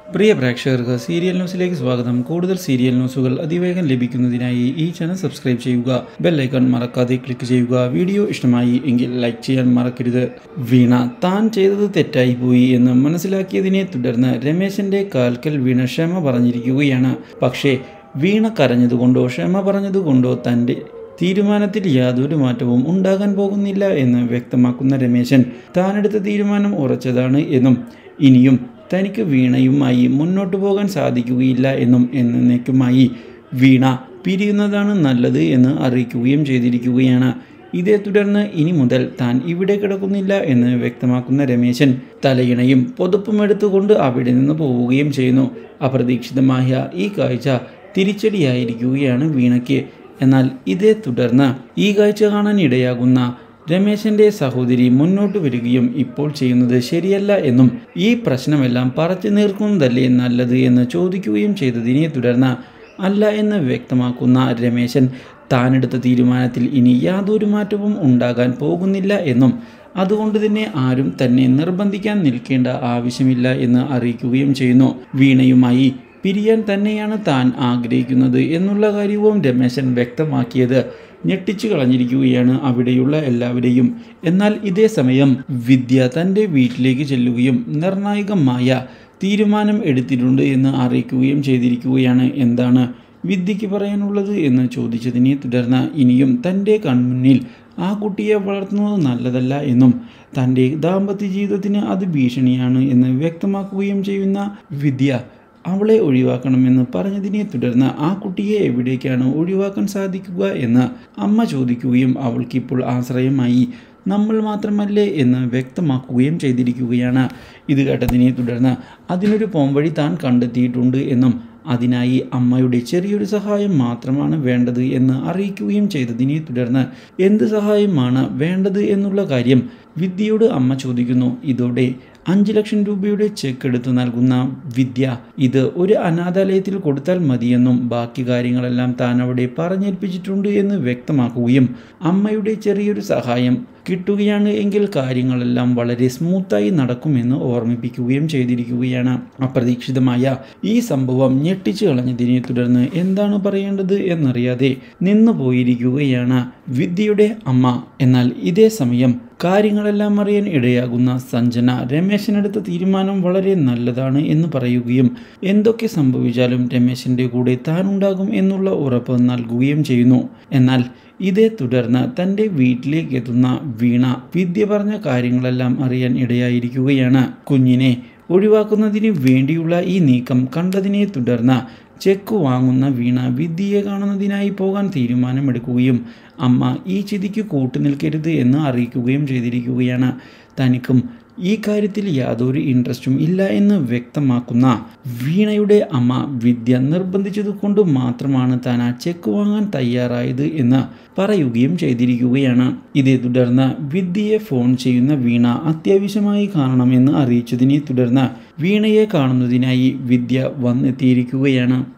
പ്രിയ പ്രേക്ഷകർക്ക് സീരിയൽ ന്യൂസിലേക്ക് സ്വാഗതം കൂടുതൽ സീരിയൽ ന്യൂസുകൾ അതിവേഗം ലഭിക്കുന്നതിനായി ഈ ചാനൽ സബ്സ്ക്രൈബ് ചെയ്യുക ബെല്ലൈക്കൺ മറക്കാതെ ക്ലിക്ക് ചെയ്യുക വീഡിയോ ഇഷ്ടമായി എങ്കിൽ ലൈക്ക് ചെയ്യാൻ മറക്കരുത് വീണ താൻ ചെയ്തത് തെറ്റായി പോയി എന്ന് മനസ്സിലാക്കിയതിനെ തുടർന്ന് രമേശന്റെ കാൽക്കൽ വീണ ക്ഷമ പറഞ്ഞിരിക്കുകയാണ് പക്ഷേ വീണ കരഞ്ഞതുകൊണ്ടോ ക്ഷമ പറഞ്ഞതുകൊണ്ടോ തൻ്റെ തീരുമാനത്തിൽ യാതൊരു മാറ്റവും ഉണ്ടാകാൻ പോകുന്നില്ല എന്ന് വ്യക്തമാക്കുന്ന രമേശൻ താനെടുത്ത തീരുമാനം ഉറച്ചതാണ് എന്നും ഇനിയും തനിക്ക് വീണയുമായി മുന്നോട്ടു പോകാൻ സാധിക്കുകയില്ല എന്നും എന്നേക്കുമായി വീണ പിരിയുന്നതാണ് നല്ലത് എന്ന് അറിയിക്കുകയും ചെയ്തിരിക്കുകയാണ് ഇതേ തുടർന്ന് ഇനി മുതൽ താൻ ഇവിടെ കിടക്കുന്നില്ല എന്ന് വ്യക്തമാക്കുന്ന രമേശൻ തലയിണയും പൊതുപ്പും എടുത്തുകൊണ്ട് അവിടെ നിന്ന് പോവുകയും ചെയ്യുന്നു അപ്രതീക്ഷിതമായ ഈ കാഴ്ച തിരിച്ചടിയായിരിക്കുകയാണ് വീണയ്ക്ക് എന്നാൽ ഇതേ തുടർന്ന് ഈ കാഴ്ച കാണാൻ ഇടയാകുന്ന രമേശന്റെ സഹോദരി മുന്നോട്ട് വരികയും ഇപ്പോൾ ചെയ്യുന്നത് ശരിയല്ല എന്നും ഈ പ്രശ്നമെല്ലാം പറച്ചു നീർക്കുന്നതല്ലേ നല്ലത് എന്ന് ചോദിക്കുകയും ചെയ്തതിനെ തുടർന്ന് അല്ല എന്ന് വ്യക്തമാക്കുന്ന രമേശൻ താനെടുത്ത തീരുമാനത്തിൽ ഇനി യാതൊരു മാറ്റവും ഉണ്ടാകാൻ പോകുന്നില്ല എന്നും അതുകൊണ്ട് തന്നെ ആരും തന്നെ നിർബന്ധിക്കാൻ നിൽക്കേണ്ട ആവശ്യമില്ല എന്ന് അറിയിക്കുകയും ചെയ്യുന്നു വീണയുമായി പിരിയാൻ തന്നെയാണ് താൻ ആഗ്രഹിക്കുന്നത് എന്നുള്ള കാര്യവും രമേശൻ വ്യക്തമാക്കിയത് ഞെട്ടിച്ചു കളഞ്ഞിരിക്കുകയാണ് അവിടെയുള്ള എല്ലാവരെയും എന്നാൽ ഇതേ സമയം വിദ്യ തൻ്റെ വീട്ടിലേക്ക് ചെല്ലുകയും നിർണായകമായ തീരുമാനം എടുത്തിട്ടുണ്ട് എന്ന് അറിയിക്കുകയും ചെയ്തിരിക്കുകയാണ് എന്താണ് വിദ്യയ്ക്ക് പറയാനുള്ളത് എന്ന് ചോദിച്ചതിനെ തുടർന്ന് ഇനിയും തൻ്റെ കൺമുന്നിൽ ആ കുട്ടിയെ വളർത്തുന്നത് നല്ലതല്ല എന്നും തൻ്റെ ദാമ്പത്യ ജീവിതത്തിന് അത് ഭീഷണിയാണ് എന്ന് വ്യക്തമാക്കുകയും ചെയ്യുന്ന വിദ്യ അവളെ ഒഴിവാക്കണമെന്ന് പറഞ്ഞതിനെ തുടർന്ന് ആ കുട്ടിയെ എവിടേക്കാണ് ഒഴിവാക്കാൻ സാധിക്കുക എന്ന് അമ്മ ചോദിക്കുകയും അവൾക്കിപ്പോൾ ആശ്രയമായി നമ്മൾ മാത്രമല്ലേ എന്ന് വ്യക്തമാക്കുകയും ചെയ്തിരിക്കുകയാണ് ഇത് കേട്ടതിനെ തുടർന്ന് അതിനൊരു പോംവഴി താൻ കണ്ടെത്തിയിട്ടുണ്ട് എന്നും അതിനായി അമ്മയുടെ ചെറിയൊരു സഹായം മാത്രമാണ് വേണ്ടത് എന്ന് അറിയിക്കുകയും ചെയ്തതിനെ തുടർന്ന് എന്ത് സഹായമാണ് വേണ്ടത് എന്നുള്ള കാര്യം വിദ്യയോട് അമ്മ ചോദിക്കുന്നു ഇതോടെ അഞ്ച് ലക്ഷം രൂപയുടെ ചെക്ക് എടുത്ത് നൽകുന്ന വിദ്യ ഇത് ഒരു അനാഥാലയത്തിൽ കൊടുത്താൽ മതിയെന്നും ബാക്കി കാര്യങ്ങളെല്ലാം താൻ അവിടെ പറഞ്ഞേൽപ്പിച്ചിട്ടുണ്ട് എന്ന് വ്യക്തമാക്കുകയും അമ്മയുടെ ചെറിയൊരു സഹായം കിട്ടുകയാണ് എങ്കിൽ കാര്യങ്ങളെല്ലാം വളരെ സ്മൂത്തായി നടക്കുമെന്ന് ഓർമ്മിപ്പിക്കുകയും ചെയ്തിരിക്കുകയാണ് അപ്രതീക്ഷിതമായ ഈ സംഭവം ഞെട്ടിച്ചു കളഞ്ഞതിനെ തുടർന്ന് എന്താണ് പറയേണ്ടത് എന്നറിയാതെ നിന്നു പോയിരിക്കുകയാണ് വിദ്യയുടെ അമ്മ എന്നാൽ ഇതേ സമയം കാര്യങ്ങളെല്ലാം അറിയാൻ ഇടയാകുന്ന സഞ്ജന രമേശനെടുത്ത തീരുമാനം വളരെ നല്ലതാണ് എന്ന് പറയുകയും എന്തൊക്കെ സംഭവിച്ചാലും രമേശിൻ്റെ കൂടെ താനുണ്ടാകും എന്നുള്ള ഉറപ്പ് നൽകുകയും ചെയ്യുന്നു എന്നാൽ ഇതേ തുടർന്ന് തൻ്റെ വീട്ടിലേക്ക് എത്തുന്ന വീണ വിദ്യ പറഞ്ഞ കാര്യങ്ങളെല്ലാം അറിയാൻ ഇടയായിരിക്കുകയാണ് കുഞ്ഞിനെ ഒഴിവാക്കുന്നതിന് വേണ്ടിയുള്ള ഈ നീക്കം കണ്ടതിനെ തുടർന്ന് ചെക്ക് വാങ്ങുന്ന വീണ വിദ്യയെ കാണുന്നതിനായി പോകാൻ തീരുമാനമെടുക്കുകയും അമ്മ ഈ ചിതിക്ക് കൂട്ടുനിൽക്കരുത് എന്ന് അറിയിക്കുകയും ചെയ്തിരിക്കുകയാണ് തനിക്കും ഈ കാര്യത്തിൽ യാതൊരു ഇൻട്രസ്റ്റും ഇല്ല എന്ന് വ്യക്തമാക്കുന്ന വീണയുടെ അമ്മ വിദ്യ നിർബന്ധിച്ചതുകൊണ്ട് മാത്രമാണ് താൻ ആ ചെക്ക് വാങ്ങാൻ തയ്യാറായത് എന്ന് പറയുകയും ചെയ്തിരിക്കുകയാണ് ഇതേ തുടർന്ന് വിദ്യയെ ഫോൺ ചെയ്യുന്ന വീണ അത്യാവശ്യമായി കാണണമെന്ന് അറിയിച്ചതിനെ തുടർന്ന് വീണയെ കാണുന്നതിനായി വിദ്യ വന്നെത്തിയിരിക്കുകയാണ്